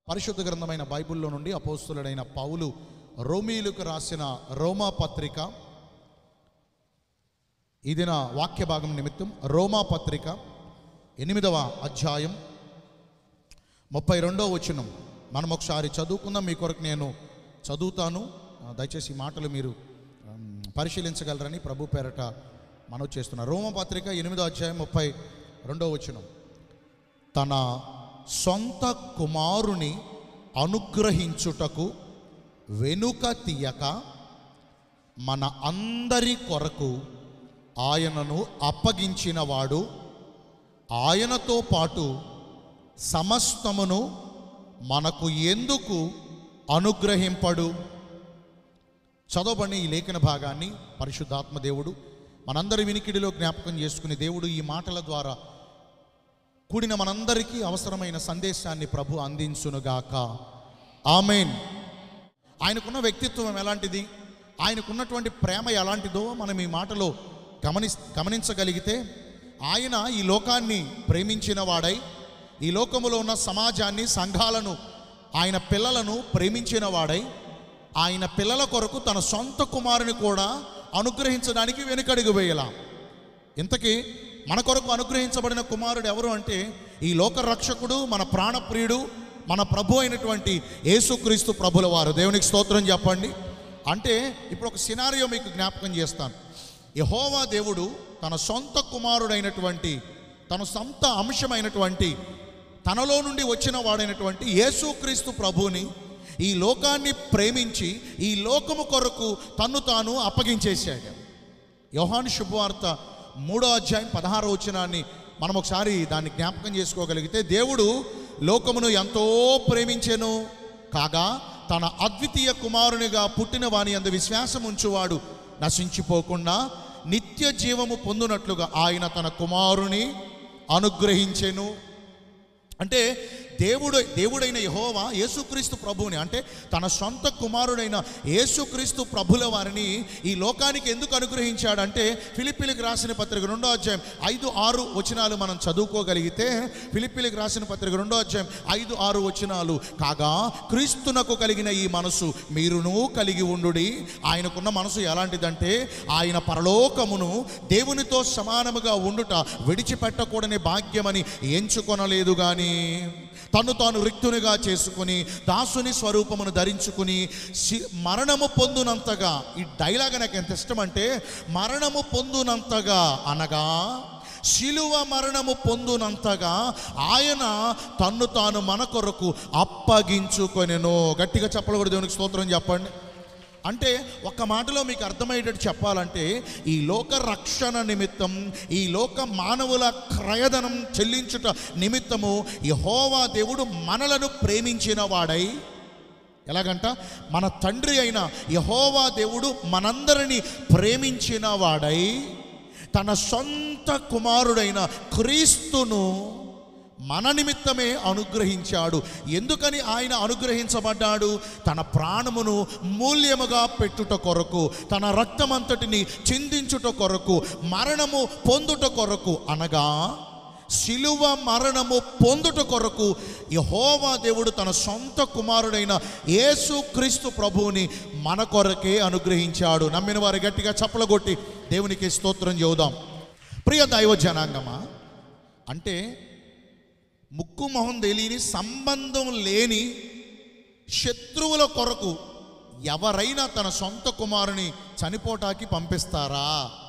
పరిశుద్ధ గ్రంథమైన బైబిల్లో నుండి అపోస్తులుడైన పౌలు రోమీలకు రాసిన రోమా పత్రిక ఇది నా వాక్య భాగం నిమిత్తం రోమా పత్రిక ఎనిమిదవ అధ్యాయం ముప్పై రెండవ వచనం మనం ఒకసారి చదువుకుందాం మీ కొరకు నేను చదువుతాను ఆ, దయచేసి ఈ మాటలు మీరు ఉమ్, పరిశీలించగలరని ప్రభు పేరట మనవి చేస్తున్నా రోమ పత్రిక ఎనిమిదో అధ్యాయం ముప్పై రెండవ వచనం తన సొంత కుమారుని అనుగ్రహించుటకు వెనుక తీయక మన అందరి కొరకు ఆయనను అప్పగించినవాడు ఆయనతో పాటు సమస్తమును మనకు ఎందుకు అనుగ్రహింపడు చదవబడిన ఈ లేఖన భాగాన్ని పరిశుద్ధాత్మ దేవుడు మనందరి వినికిడిలో జ్ఞాపకం చేసుకుని దేవుడు ఈ మాటల ద్వారా కూడిన మనందరికీ అవసరమైన సందేశాన్ని ప్రభు అందించునుగాక ఆమెన్ ఆయనకున్న వ్యక్తిత్వం ఎలాంటిది ఆయనకున్నటువంటి ప్రేమ ఎలాంటిదో మనం ఈ మాటలో గమని గమనించగలిగితే ఆయన ఈ లోకాన్ని ప్రేమించిన వాడై ఈ లోకములో ఉన్న సమాజాన్ని సంఘాలను ఆయన పిల్లలను ప్రేమించిన వాడై ఆయన పిల్లల కొరకు తన సొంత కుమారుని కూడా అనుగ్రహించడానికి వెనుకడుగు వేయలా ఇంతకీ మన కొరకు అనుగ్రహించబడిన కుమారుడు ఎవరు అంటే ఈ లోక రక్షకుడు మన ప్రాణప్రియుడు మన ప్రభు అయినటువంటి యేసుక్రీస్తు ప్రభుల వారు దేవునికి స్తోత్రం చెప్పండి అంటే ఇప్పుడు ఒక సినారియో మీకు జ్ఞాపకం చేస్తాను యహోవా దేవుడు తన సొంత కుమారుడైనటువంటి తన సొంత అంశమైనటువంటి తనలో నుండి వచ్చిన వాడైనటువంటి యేసుక్రీస్తు ప్రభువుని ఈ లోకాన్ని ప్రేమించి ఈ లోకము కొరకు తన్ను తాను అప్పగించేశాడు యోహాను శుభవార్త మూడో అధ్యాయం పదహారో వచనాన్ని మనం ఒకసారి దాన్ని జ్ఞాపకం చేసుకోగలిగితే దేవుడు లోకమును ఎంతో ప్రేమించెను కాగా తన అద్వితీయ కుమారునిగా పుట్టిన వాని అందు విశ్వాసం ఉంచువాడు నశించిపోకుండా నిత్య జీవము పొందునట్లుగా ఆయన తన కుమారుని అనుగ్రహించెను అంటే దేవుడు దేవుడైన యహోవా యేసుక్రీస్తు ప్రభువుని అంటే తన సొంత కుమారుడైన యేసుక్రీస్తు ప్రభుల వారిని ఈ లోకానికి ఎందుకు అనుగ్రహించాడంటే ఫిలిపిలికి రాసిన పత్రిక రెండో అధ్యాయం ఐదు ఆరు వచనాలు మనం చదువుకోగలిగితే ఫిలిపిలికి రాసిన పత్రిక రెండో అధ్యాయం ఐదు ఆరు వచనాలు కాగా క్రీస్తునకు కలిగిన ఈ మనసు మీరును కలిగి ఉండుడి ఆయనకున్న మనసు ఎలాంటిదంటే ఆయన పరలోకమును దేవునితో సమానముగా ఉండుట విడిచిపెట్టకూడని భాగ్యమని ఎంచుకొనలేదు కానీ తను తాను రిక్తునిగా చేసుకుని దాసుని స్వరూపమును ధరించుకుని శి- మరణము పొందునంతగా ఈ డైలాగ్ నాకు ఎంత ఇష్టం అంటే మరణము పొందునంతగా అనగా శిలువ మరణము పొందునంతగా ఆయన తన్ను తాను మన కొరకు అప్పగించుకొనెను గట్టిగా చెప్పకూడదు దేవునికి స్తోత్రం చెప్పండి అంటే ఒక మాటలో మీకు అర్థమయ్యేటట్టు చెప్పాలంటే ఈ లోక రక్షణ నిమిత్తం ఈ లోక మానవుల క్రయధనం చెల్లించుట నిమిత్తము యహోవా దేవుడు మనలను ప్రేమించిన వాడై ఎలాగంట మన తండ్రి అయిన యహోవా దేవుడు మనందరినీ ప్రేమించిన వాడై తన సొంత కుమారుడైన క్రీస్తును మన నిమిత్తమే అనుగ్రహించాడు ఎందుకని ఆయన అనుగ్రహించబడ్డాడు తన ప్రాణమును మూల్యముగా పెట్టుట కొరకు తన రక్తమంతటిని చిందించుట కొరకు మరణము పొందుట కొరకు అనగా శిలువ మరణము పొందుట కొరకు యహోవా దేవుడు తన సొంత కుమారుడైన యేసుక్రీస్తు ప్రభువుని మన కొరకే అనుగ్రహించాడు నమ్మిన వారు గట్టిగా చప్పలగొట్టి దేవునికి స్తోత్రం చెబుదాం ప్రియ దైవ జనాంగమా అంటే ముక్కు మొహం తెలియని సంబంధం లేని శత్రువుల కొరకు ఎవరైనా తన సొంత కుమారుని చనిపోటానికి పంపిస్తారా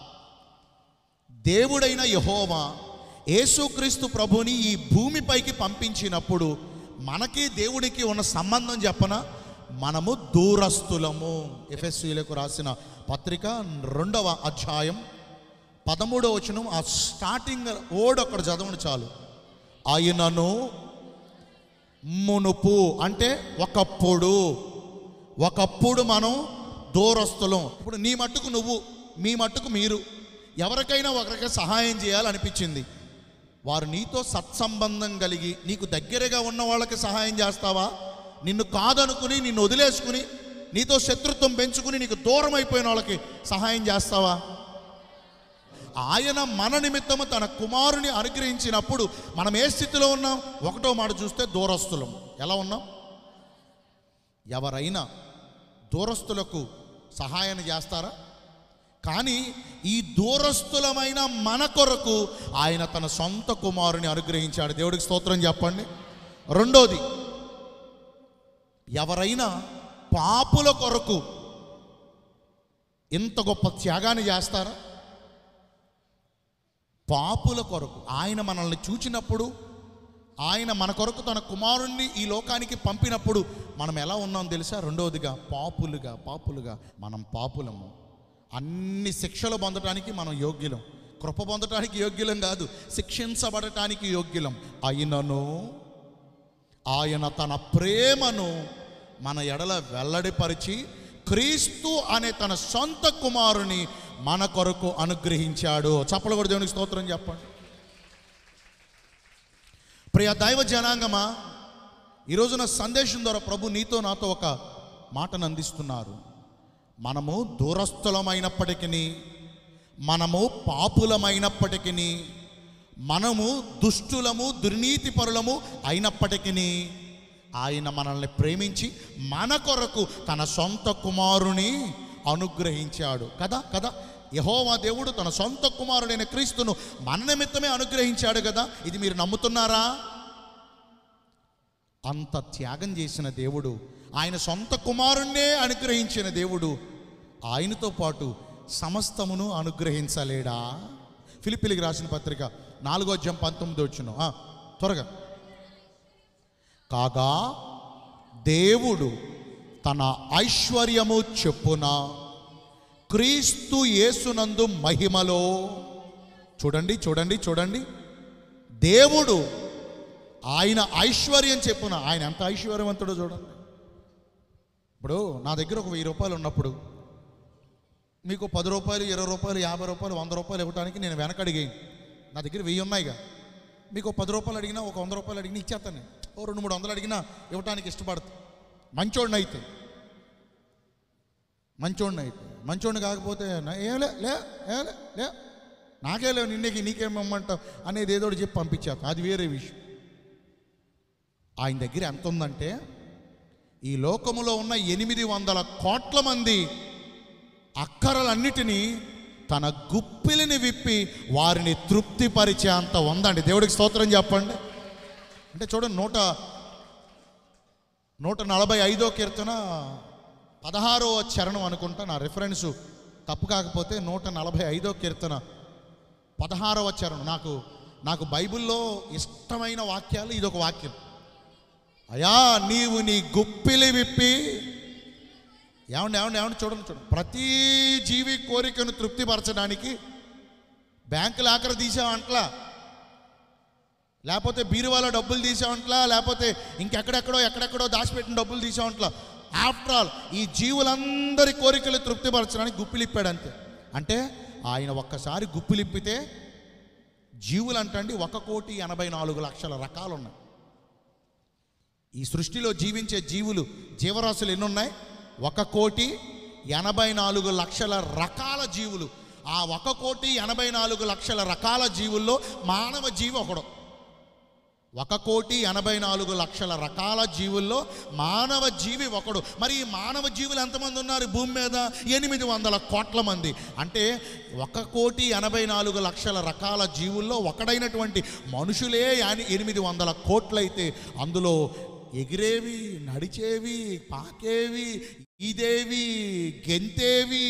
దేవుడైన యహోవా యేసుక్రీస్తు ప్రభుని ఈ భూమిపైకి పంపించినప్పుడు మనకి దేవుడికి ఉన్న సంబంధం చెప్పన మనము దూరస్తులము ఎఫ్ఎస్సీలకు రాసిన పత్రిక రెండవ అధ్యాయం పదమూడవ వచనం ఆ స్టార్టింగ్ ఓడ్ అక్కడ చదవండి చాలు ఆయనను మునుపు అంటే ఒకప్పుడు ఒకప్పుడు మనం దూరస్తులం ఇప్పుడు నీ మట్టుకు నువ్వు మీ మట్టుకు మీరు ఎవరికైనా ఒకరికి సహాయం చేయాలనిపించింది వారు నీతో సత్సంబంధం కలిగి నీకు దగ్గరగా ఉన్న వాళ్ళకి సహాయం చేస్తావా నిన్ను కాదనుకుని నిన్ను వదిలేసుకుని నీతో శత్రుత్వం పెంచుకుని నీకు దూరం అయిపోయిన వాళ్ళకి సహాయం చేస్తావా ఆయన మన నిమిత్తము తన కుమారుని అనుగ్రహించినప్పుడు మనం ఏ స్థితిలో ఉన్నాం ఒకటో మాట చూస్తే దూరస్తులం ఎలా ఉన్నాం ఎవరైనా దూరస్తులకు సహాయం చేస్తారా కానీ ఈ దూరస్తులమైన మన కొరకు ఆయన తన సొంత కుమారుని అనుగ్రహించాడు దేవుడికి స్తోత్రం చెప్పండి రెండోది ఎవరైనా పాపుల కొరకు ఇంత గొప్ప త్యాగాన్ని చేస్తారా పాపుల కొరకు ఆయన మనల్ని చూచినప్పుడు ఆయన మన కొరకు తన కుమారుణ్ణి ఈ లోకానికి పంపినప్పుడు మనం ఎలా ఉన్నాం తెలుసా రెండవదిగా పాపులుగా పాపులుగా మనం పాపులము అన్ని శిక్షలు పొందటానికి మనం యోగ్యులం కృప పొందటానికి యోగ్యులం కాదు శిక్షించబడటానికి యోగ్యులం అయినను ఆయన తన ప్రేమను మన ఎడల వెల్లడిపరిచి క్రీస్తు అనే తన సొంత కుమారుని మన కొరకు అనుగ్రహించాడు చప్పలు కూడా దేవునికి స్తోత్రం చెప్పండి ప్రియ దైవ జనాంగమా ఈరోజున సందేశం ద్వారా ప్రభు నీతో నాతో ఒక మాటను అందిస్తున్నారు మనము దూరస్థులమైనప్పటికీ మనము పాపులమైనప్పటికీ మనము దుష్టులము దుర్నీతి పరులము అయినప్పటికీ ఆయన మనల్ని ప్రేమించి మన కొరకు తన సొంత కుమారుని అనుగ్రహించాడు కదా కదా యహోవా దేవుడు తన సొంత కుమారుడైన క్రీస్తును మన నిమిత్తమే అనుగ్రహించాడు కదా ఇది మీరు నమ్ముతున్నారా అంత త్యాగం చేసిన దేవుడు ఆయన సొంత కుమారుణ్ణే అనుగ్రహించిన దేవుడు ఆయనతో పాటు సమస్తమును అనుగ్రహించలేడా ఫిలిపిలికి రాసిన పత్రిక నాలుగో అధ్యాయం పంతొమ్మిది వచ్చును ఆ, త్వరగా కాగా దేవుడు తన ఐశ్వర్యము చెప్పున క్రీస్తు యేసునందు మహిమలో చూడండి చూడండి చూడండి దేవుడు ఆయన ఐశ్వర్యం చెప్పున ఆయన ఎంత ఐశ్వర్యవంతుడో చూడండి ఇప్పుడు నా దగ్గర ఒక వెయ్యి రూపాయలు ఉన్నప్పుడు మీకు పది రూపాయలు ఇరవై రూపాయలు యాభై రూపాయలు వంద రూపాయలు ఇవ్వడానికి నేను వెనకడిగాను నా దగ్గర వెయ్యి ఉన్నాయిగా మీకు ఒక పది రూపాయలు అడిగినా ఒక వంద రూపాయలు అడిగినా ఇచ్చేస్తాను నేను. ఓ రెండు మూడు వందలు అడిగినా ఇవ్వడానికి ఇష్టపడతా మంచోడిని అయితే మంచోడిని అయితే మంచోడిని కాకపోతే నా- ఏలే లే ఏలే లే నాకే లేవు నిన్నకి నీకేమమ్మంటావు అనేది ఏదో ఒకటి చెప్పి పంపించాక అది వేరే విషయం ఆయన దగ్గర ఎంత ఉందంటే ఈ లోకములో ఉన్న ఎనిమిది వందల కోట్ల మంది అక్కరలన్నిటినీ తన గుప్పిలిని విప్పి వారిని తృప్తిపరిచే అంత ఉందండి దేవుడికి స్తోత్రం చెప్పండి అంటే చూడండి నూట నూట నలభై ఐదో కీర్తన పదహారో చరణం అనుకుంటా నా రిఫరెన్సు తప్పు కాకపోతే నూట నలభై ఐదో కీర్తన పదహారవ చరణం నాకు నాకు బైబిల్లో ఇష్టమైన వాక్యాలు ఇదొక వాక్యం అయా నీవు నీ గుప్పిలి విప్పి ఏమండి ఏమండి ఏమండి చూడండి చూడండి ప్రతి జీవి కోరికను తృప్తిపరచడానికి బ్యాంకులు ఆఖరి తీసావంట్లా లేకపోతే బీరువాలో డబ్బులు తీసావంట్లా లేకపోతే ఇంకెక్కడెక్కడో ఎక్కడెక్కడో దాచిపెట్టిన డబ్బులు తీసావంట్లా ఆఫ్టర్ ఆల్ ఈ జీవులందరి కోరికలు తృప్తిపరచడానికి గుప్పిలిప్పాడు అంతే అంటే ఆయన ఒక్కసారి గుప్పిలిప్పితే జీవులు అంటండి ఒక కోటి ఎనభై నాలుగు లక్షల రకాలు ఉన్నాయి ఈ సృష్టిలో జీవించే జీవులు జీవరాశులు ఎన్ని ఉన్నాయి ఒక కోటి ఎనభై నాలుగు లక్షల రకాల జీవులు ఆ ఒక కోటి ఎనభై నాలుగు లక్షల రకాల జీవుల్లో మానవ జీవి ఒకడు ఒక కోటి ఎనభై నాలుగు లక్షల రకాల జీవుల్లో మానవ జీవి ఒకడు మరి ఈ మానవ జీవులు ఎంతమంది ఉన్నారు ఈ భూమి మీద ఎనిమిది వందల కోట్ల మంది అంటే ఒక కోటి ఎనభై నాలుగు లక్షల రకాల జీవుల్లో ఒకడైనటువంటి మనుషులే యాని ఎనిమిది వందల కోట్లయితే అందులో ఎగిరేవి నడిచేవి పాకేవి ఈదేవి గెంతేవి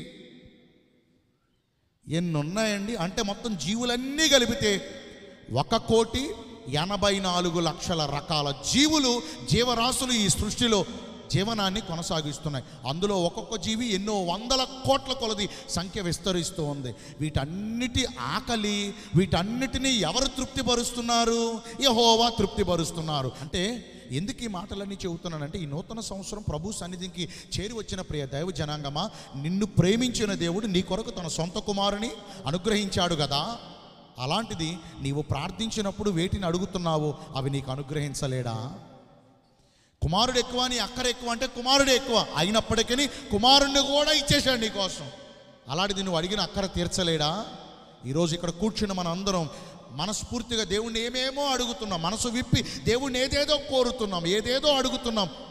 ఎన్ని ఉన్నాయండి అంటే మొత్తం జీవులన్నీ కలిపితే ఒక కోటి ఎనభై నాలుగు లక్షల రకాల జీవులు జీవరాశులు ఈ సృష్టిలో జీవనాన్ని కొనసాగిస్తున్నాయి అందులో ఒక్కొక్క జీవి ఎన్నో వందల కోట్ల కొలది సంఖ్య విస్తరిస్తూ ఉంది వీటన్నిటి ఆకలి వీటన్నిటినీ ఎవరు తృప్తిపరుస్తున్నారు యహోవా తృప్తిపరుస్తున్నారు అంటే ఎందుకు ఈ మాటలన్నీ చెబుతున్నానంటే ఈ నూతన సంవత్సరం ప్రభు సన్నిధికి చేరి వచ్చిన ప్రియ దైవ జనాంగమా నిన్ను ప్రేమించిన దేవుడు నీ కొరకు తన సొంత కుమారుని అనుగ్రహించాడు కదా అలాంటిది నీవు ప్రార్థించినప్పుడు వేటిని అడుగుతున్నావో అవి నీకు అనుగ్రహించలేడా కుమారుడు ఎక్కువ నీ అక్కర ఎక్కువ అంటే కుమారుడే ఎక్కువ అయినప్పటికీ కుమారుణ్ణి కూడా ఇచ్చేశాడు నీ కోసం అలాంటిది నువ్వు అడిగిన అక్కర తీర్చలేడా ఈరోజు ఇక్కడ కూర్చున్న మన అందరం మనస్ఫూర్తిగా దేవుణ్ణి ఏమేమో అడుగుతున్నాం మనసు విప్పి దేవుణ్ణి ఏదేదో కోరుతున్నాం ఏదేదో అడుగుతున్నాం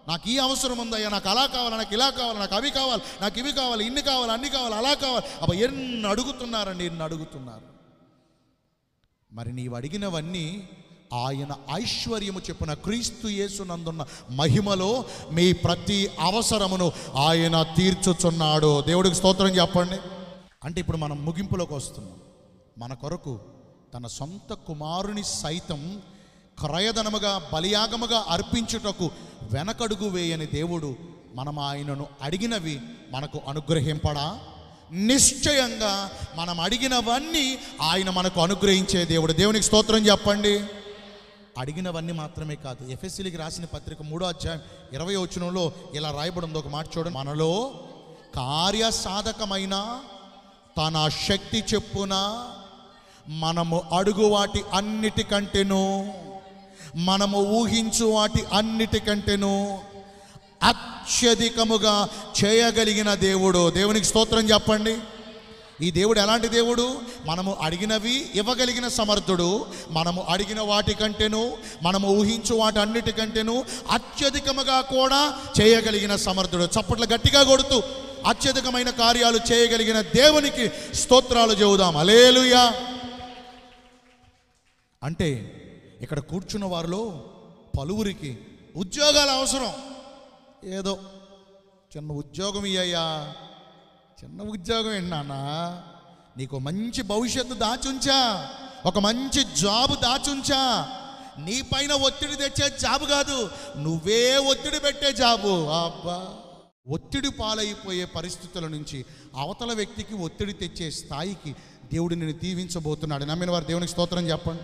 నాకు ఈ అవసరం ఉందయ్యా నాకు అలా కావాలి నాకు ఇలా కావాలి నాకు అవి కావాలి నాకు ఇవి కావాలి ఇన్ని కావాలి అన్ని కావాలి అలా కావాలి అబ్బా ఎన్ని అడుగుతున్నారండి ఎన్ని అడుగుతున్నారు మరి నీవు అడిగినవన్నీ ఆయన ఐశ్వర్యము చెప్పిన క్రీస్తు యేసునందున్న మహిమలో మీ ప్రతి అవసరమును ఆయన తీర్చుచున్నాడు దేవుడికి స్తోత్రం చెప్పండి అంటే ఇప్పుడు మనం ముగింపులోకి వస్తున్నాం మన కొరకు తన సొంత కుమారుని సైతం క్రయధనముగా బలియాగముగా అర్పించుటకు వెనకడుగు వేయని దేవుడు మనం ఆయనను అడిగినవి మనకు అనుగ్రహింపడా నిశ్చయంగా మనం అడిగినవన్నీ ఆయన మనకు అనుగ్రహించే దేవుడు దేవునికి స్తోత్రం చెప్పండి అడిగినవన్నీ మాత్రమే కాదు ఎఫ్ఎస్సీలకి రాసిన పత్రిక మూడో అధ్యాయం ఇరవై వచనంలో ఇలా రాయబడి ఉంది ఒక మాట చూడండి మనలో కార్యసాధకమైన తన శక్తి చెప్పున మనము అడుగు వాటి అన్నిటికంటేను మనము ఊహించు వాటి అన్నిటికంటేను అత్యధికముగా చేయగలిగిన దేవుడు దేవునికి స్తోత్రం చెప్పండి ఈ దేవుడు ఎలాంటి దేవుడు మనము అడిగినవి ఇవ్వగలిగిన సమర్థుడు మనము అడిగిన వాటికంటేను మనము ఊహించు వాటి అన్నిటికంటేను అత్యధికముగా కూడా చేయగలిగిన సమర్థుడు చప్పట్లు గట్టిగా కొడుతూ అత్యధికమైన కార్యాలు చేయగలిగిన దేవునికి స్తోత్రాలు చెబుదాం అలేలుయా అంటే ఇక్కడ కూర్చున్న వారిలో పలువురికి ఉద్యోగాలు అవసరం ఏదో చిన్న ఉద్యోగం ఇయ్యయ్యా చిన్న ఉద్యోగం ఏంటి నాన్న నీకు మంచి భవిష్యత్తు దాచుంచా ఒక మంచి జాబ్ దాచుంచా నీ పైన ఒత్తిడి తెచ్చే జాబ్ కాదు నువ్వే ఒత్తిడి పెట్టే జాబు అబ్బా ఒత్తిడి పాలైపోయే పరిస్థితుల నుంచి అవతల వ్యక్తికి ఒత్తిడి తెచ్చే స్థాయికి దేవుడు నిన్ను దీవించబోతున్నాడు నమ్మిన వారు దేవునికి స్తోత్రం చెప్పండి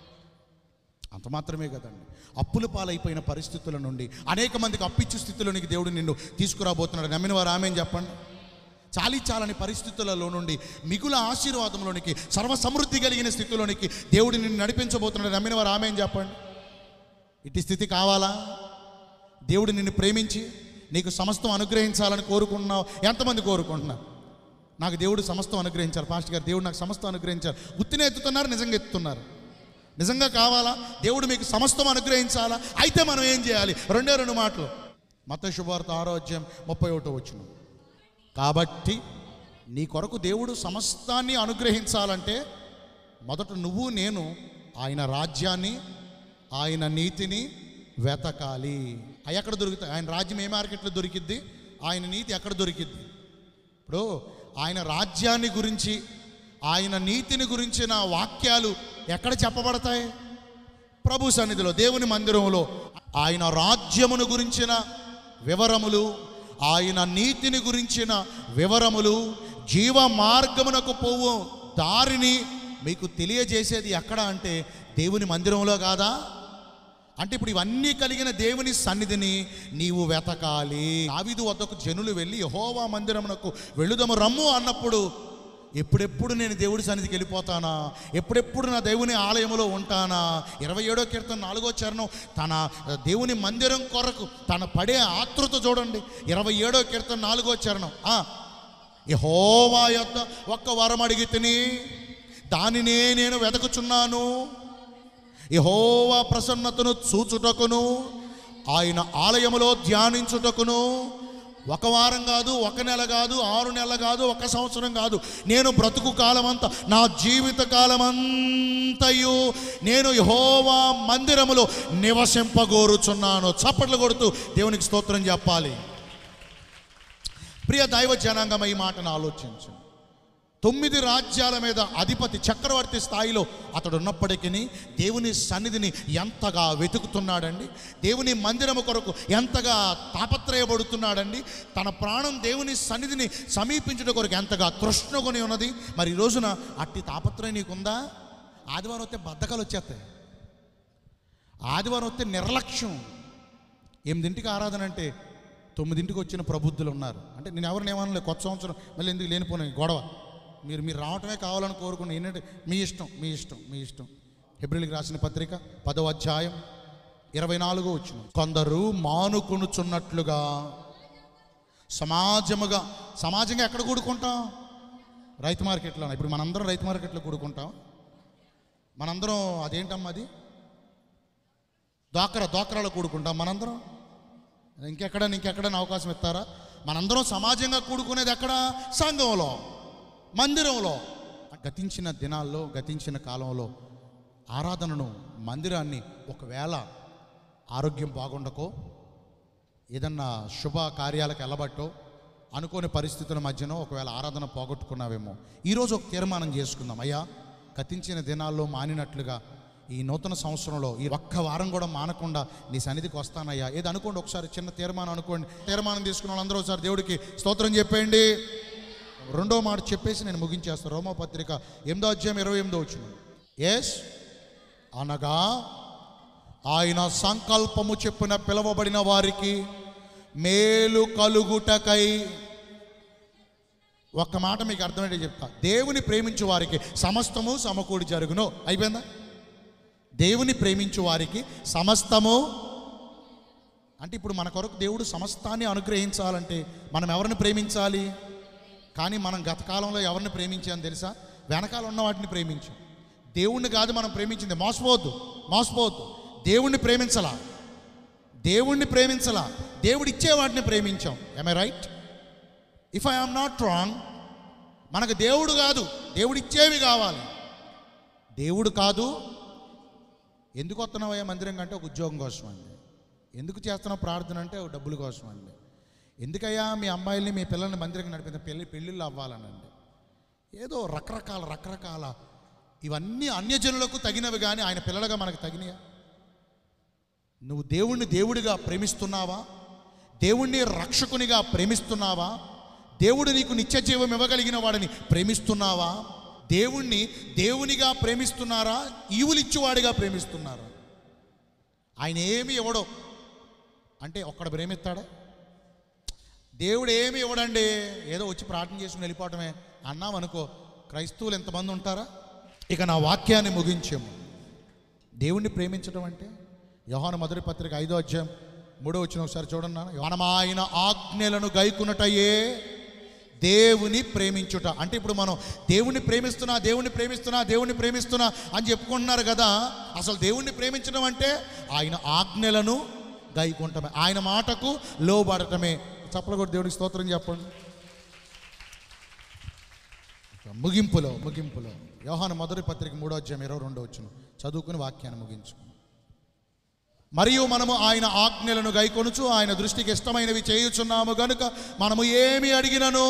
అంత మాత్రమే కదండి అప్పుల పాలైపోయిన పరిస్థితుల నుండి అనేక మందికి అప్పిచ్చు స్థితిలోనికి దేవుడు నిన్ను తీసుకురాబోతున్నాడు నమ్మిన వారు ఆమె చెప్పండి చాలీ చాలని పరిస్థితులలో నుండి మిగుల ఆశీర్వాదంలోనికి సర్వ సమృద్ధి కలిగిన స్థితిలోనికి దేవుడు నిన్ను నడిపించబోతున్నాడు నమ్మిన వారు ఆమె చెప్పండి ఇటు స్థితి కావాలా దేవుడు నిన్ను ప్రేమించి నీకు సమస్తం అనుగ్రహించాలని కోరుకుంటున్నావు ఎంతమంది కోరుకుంటున్నారు నాకు దేవుడు సమస్తం అనుగ్రహించాలి పాస్టర్ గారు దేవుడు నాకు సమస్తం అనుగ్రహించాలి ఉత్తినే ఎత్తుతున్నారు నిజంగా ఎత్తుతున్నారు నిజంగా కావాలా దేవుడు మీకు సమస్తం అనుగ్రహించాలా అయితే మనం ఏం చేయాలి రెండే రెండు మాటలు మత శుభార్త ఆరో అధ్యాయం ముప్పై ఒకటో వచ్చిన కాబట్టి నీ కొరకు దేవుడు సమస్తాన్ని అనుగ్రహించాలంటే మొదట నువ్వు నేను ఆయన రాజ్యాన్ని ఆయన నీతిని వెతకాలి అవి ఎక్కడ దొరుకుతాయి ఆయన రాజ్యం ఏ మార్కెట్లో దొరికిద్ది ఆయన నీతి ఎక్కడ దొరికిద్ది ఇప్పుడు ఆయన రాజ్యాన్ని గురించి ఆయన నీతిని గురించిన వాక్యాలు ఎక్కడ చెప్పబడతాయి ప్రభు సన్నిధిలో దేవుని మందిరంలో ఆయన రాజ్యమును గురించిన వివరములు ఆయన నీతిని గురించిన వివరములు జీవ మార్గమునకు పోవు దారిని మీకు తెలియజేసేది ఎక్కడ అంటే దేవుని మందిరంలో కాదా అంటే ఇప్పుడు ఇవన్నీ కలిగిన దేవుని సన్నిధిని నీవు వెతకాలి దావీదు వద్దకు జనులు వెళ్ళి యహోవా మందిరమునకు వెళ్ళుదము రమ్ము అన్నప్పుడు ఎప్పుడెప్పుడు నేను దేవుడి సన్నిధికి వెళ్ళిపోతానా ఎప్పుడెప్పుడు నా దేవుని ఆలయంలో ఉంటానా ఇరవై ఏడో కీర్తన నాలుగో చరణం తన దేవుని మందిరం కొరకు తన పడే ఆతృత చూడండి ఇరవై ఏడో కీర్తన నాలుగో చరణం ఆ, యెహోవా యొక్క ఒక్క వరం అడిగి తిని దానినే నేను వెతకుచున్నాను యహోవా ప్రసన్నతను చూచుటకును ఆయన ఆలయములో ధ్యానించుటకును ఒక వారం కాదు ఒక నెల కాదు ఆరు నెలల కాదు ఒక సంవత్సరం కాదు నేను బ్రతుకు కాలమంతా నా జీవిత కాలమంతయు నేను యహోవా మందిరములో నివసింపగోరుచున్నాను చప్పట్లు కొడుతూ దేవునికి స్తోత్రం చెప్పాలి ప్రియ దైవ జనాంగం ఈ మాటను ఆలోచించు తొమ్మిది రాజ్యాల మీద అధిపతి చక్రవర్తి స్థాయిలో అతడు ఉన్నప్పటికీ దేవుని సన్నిధిని ఎంతగా వెతుకుతున్నాడండి దేవుని మందిరము కొరకు ఎంతగా తాపత్రయపడుతున్నాడండి తన ప్రాణం దేవుని సన్నిధిని సమీపించుట కొరకు ఎంతగా తృష్ణకొని ఉన్నది మరి ఈ రోజున అట్టి తాపత్రయం నీకుందా ఆదివారం వస్తే బద్ధకాలు వచ్చేస్తాయి ఆదివారం వస్తే నిర్లక్ష్యం ఎనిమిదింటికి ఆరాధన అంటే తొమ్మిదింటికి వచ్చిన ప్రబుద్ధులు ఉన్నారు అంటే నేను ఎవరిని ఏమనలేదు కొత్త సంవత్సరం మళ్ళీ ఎందుకు లేనిపోయిన గొడవ మీరు మీరు రావటమే కావాలని కోరుకున్న ఏంటంటే మీ ఇష్టం మీ ఇష్టం మీ ఇష్టం హెబ్రిల్కి రాసిన పత్రిక పదవ అధ్యాయం ఇరవై నాలుగో వచ్చిన కొందరు మానుకొనుచున్నట్లుగా సమాజముగా సమాజంగా ఎక్కడ కూడుకుంటాం రైతు మార్కెట్లో ఇప్పుడు మనందరం రైతు మార్కెట్లో కూడుకుంటాం మనందరం అదేంటమ్మా అది దోకర దోకరాలో కూడుకుంటాం మనందరం ఇంకెక్కడ ఇంకెక్కడ అవకాశం ఇస్తారా మనందరం సమాజంగా కూడుకునేది ఎక్కడ సంఘంలో మందిరంలో గతించిన దినాల్లో గతించిన కాలంలో ఆరాధనను మందిరాన్ని ఒకవేళ ఆరోగ్యం బాగుండకో ఏదన్నా శుభ కార్యాలకు వెళ్ళబట్టో అనుకోని పరిస్థితుల మధ్యనో ఒకవేళ ఆరాధన పోగొట్టుకున్నావేమో ఈరోజు ఒక తీర్మానం చేసుకుందాం అయ్యా గతించిన దినాల్లో మానినట్లుగా ఈ నూతన సంవత్సరంలో ఈ ఒక్క వారం కూడా మానకుండా నీ సన్నిధికి వస్తానయ్యా ఏది అనుకోండి ఒకసారి చిన్న తీర్మానం అనుకోండి తీర్మానం తీసుకున్న వాళ్ళందరూ ఒకసారి దేవుడికి స్తోత్రం చెప్పేయండి రెండో మాట చెప్పేసి నేను ముగించేస్తాను రోమపత్రిక ఎనిమిదో అధ్యాయం ఇరవై ఎనిమిదో వచ్చిన ఎస్ అనగా ఆయన సంకల్పము చెప్పున పిలువబడిన వారికి మేలు కలుగుటకై ఒక్క మాట మీకు అర్థమయ్యే చెప్తా దేవుని ప్రేమించు వారికి సమస్తము సమకూడి జరుగును అయిపోయిందా దేవుని ప్రేమించు వారికి సమస్తము అంటే ఇప్పుడు మన కొరకు దేవుడు సమస్తాన్ని అనుగ్రహించాలంటే మనం ఎవరిని ప్రేమించాలి కానీ మనం గత కాలంలో ఎవరిని ప్రేమించామని తెలుసా వెనకాల ఉన్న వాటిని ప్రేమించాం దేవుణ్ణి కాదు మనం ప్రేమించింది మోసపోవద్దు మోసపోవద్దు దేవుణ్ణి ప్రేమించలా దేవుణ్ణి ప్రేమించలా దేవుడు ఇచ్చే వాటిని ప్రేమించాం I right if I am not wrong మనకు దేవుడు కాదు దేవుడు ఇచ్చేవి కావాలి దేవుడు కాదు ఎందుకు వస్తున్నావయ్యా మందిరం కంటే ఒక ఉద్యోగం కోసం అండి ఎందుకు చేస్తున్నావు ప్రార్థన అంటే ఒక డబ్బుల కోసం అండి ఎందుకయ్యా మీ అమ్మాయిల్ని మీ పిల్లల్ని మందిరం నడిపిన పెళ్ళి పెళ్ళిళ్ళు అవ్వాలనండి ఏదో రకరకాల రకరకాల ఇవన్నీ అన్యజనులకు తగినవి కానీ ఆయన పిల్లలుగా మనకు తగినయా నువ్వు దేవుణ్ణి దేవుడిగా ప్రేమిస్తున్నావా దేవుణ్ణి రక్షకునిగా ప్రేమిస్తున్నావా దేవుడు నీకు నిత్య జీవం ఇవ్వగలిగిన వాడిని ప్రేమిస్తున్నావా దేవుణ్ణి దేవునిగా ప్రేమిస్తున్నారా ఈవులిచ్చువాడిగా ప్రేమిస్తున్నారా ఆయన ఏమి ఇవ్వడు అంటే ఒక్కడ ప్రేమిస్తాడా దేవుడు ఏమి ఇవ్వడండి ఏదో వచ్చి ప్రార్థన చేసుకుని వెళ్ళిపోవటమే అన్నాం అనుకో క్రైస్తవులు ఎంతమంది ఉంటారా ఇక నా వాక్యాన్ని ముగించాము దేవుణ్ణి ప్రేమించడం అంటే యోహాను మొదటి పత్రిక ఐదో అధ్యాయం మూడో వచ్చిన ఒకసారి చూడన్నా మనం ఆయన ఆజ్ఞలను గైకున్నటయే దేవుని ప్రేమించుట అంటే ఇప్పుడు మనం దేవుణ్ణి ప్రేమిస్తున్నా దేవుణ్ణి ప్రేమిస్తున్నా దేవుణ్ణి ప్రేమిస్తున్నా అని చెప్పుకుంటున్నారు కదా అసలు దేవుణ్ణి ప్రేమించడం అంటే ఆయన ఆజ్ఞలను గైకుంటమే ఆయన మాటకు లోబడటమే చప్పల కూడా దేవుడికి స్తోత్రం చెప్పండి ముగింపులో ముగింపులో యోహాను మొదటి పత్రిక మూడో అధ్యాయం ఇరవై రెండో వచ్చిన చదువుకుని వాక్యాన్ని ముగించుకున్నాం మరియు మనము ఆయన ఆజ్ఞలను గైకొనుచు ఆయన దృష్టికి ఇష్టమైనవి చేయుచున్నాము గనుక మనము ఏమి అడిగినను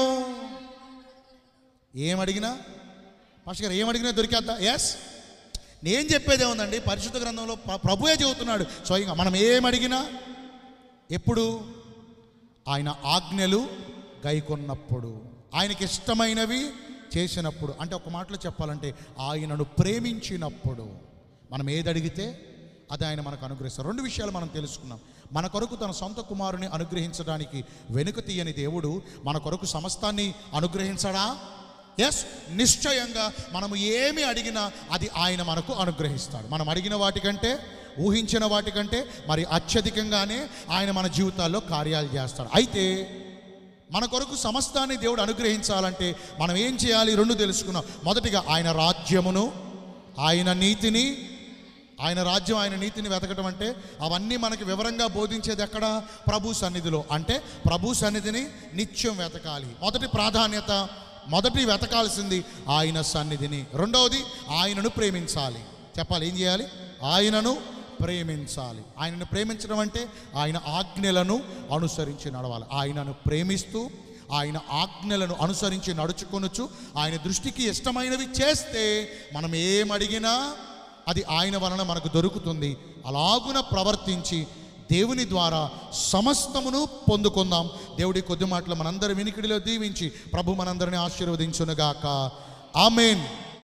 ఏం అడిగినా పాస్టర్ గారు ఏం అడిగినా దొరికేద్దా ఎస్ నేను చెప్పేదే ఉందండి పరిశుద్ధ గ్రంథంలో ప్ర- ప్రభువే చెబుతున్నాడు స్వయంగా మనం ఏం అడిగినా ఎప్పుడు ఆయన ఆజ్ఞలు గైకొన్నప్పుడు ఆయనకి ఇష్టమైనవి చేసినప్పుడు అంటే ఒక మాటలో చెప్పాలంటే ఆయనను ప్రేమించినప్పుడు మనం ఏది అడిగితే అది ఆయన మనకు అనుగ్రహిస్తారు రెండు విషయాలు మనం తెలుసుకున్నాం మన కొరకు తన సొంత కుమారుని అనుగ్రహించడానికి వెనుక తీయని దేవుడు మన కొరకు సమస్తాన్ని అనుగ్రహించడా ఎస్ నిశ్చయంగా మనము ఏమి అడిగినా అది ఆయన మనకు అనుగ్రహిస్తాడు మనం అడిగిన వాటికంటే ఊహించిన వాటికంటే మరి అత్యధికంగానే ఆయన మన జీవితాల్లో కార్యాలు చేస్తాడు అయితే మన కొరకు సమస్తాన్ని దేవుడు అనుగ్రహించాలంటే మనం ఏం చేయాలి రెండు తెలుసుకున్నాం మొదటిగా ఆయన రాజ్యమును ఆయన నీతిని ఆయన రాజ్యం ఆయన నీతిని వెతకటం అంటే అవన్నీ మనకి వివరంగా బోధించేది ఎక్కడ ప్రభు సన్నిధిలో అంటే ప్రభు సన్నిధిని నిత్యం వెతకాలి మొదటి ప్రాధాన్యత మొదటి వెతకాల్సింది ఆయన సన్నిధిని రెండవది ఆయనను ప్రేమించాలి చెప్పాలి ఏం చేయాలి ఆయనను ప్రేమించాలి ఆయనను ప్రేమించడం అంటే ఆయన ఆజ్ఞలను అనుసరించి నడవాలి ఆయనను ప్రేమిస్తూ ఆయన ఆజ్ఞలను అనుసరించి నడుచుకొనొచ్చు ఆయన దృష్టికి ఇష్టమైనవి చేస్తే మనం ఏమడిగినా అది ఆయన వలన మనకు దొరుకుతుంది అలాగున ప్రవర్తించి దేవుని ద్వారా సమస్తమును పొందుకుందాం దేవుడి కొద్ది మాటలు మనందరి వినికిడిలో దీవించి ప్రభు మనందరిని ఆశీర్వదించునుగాక ఆమెన్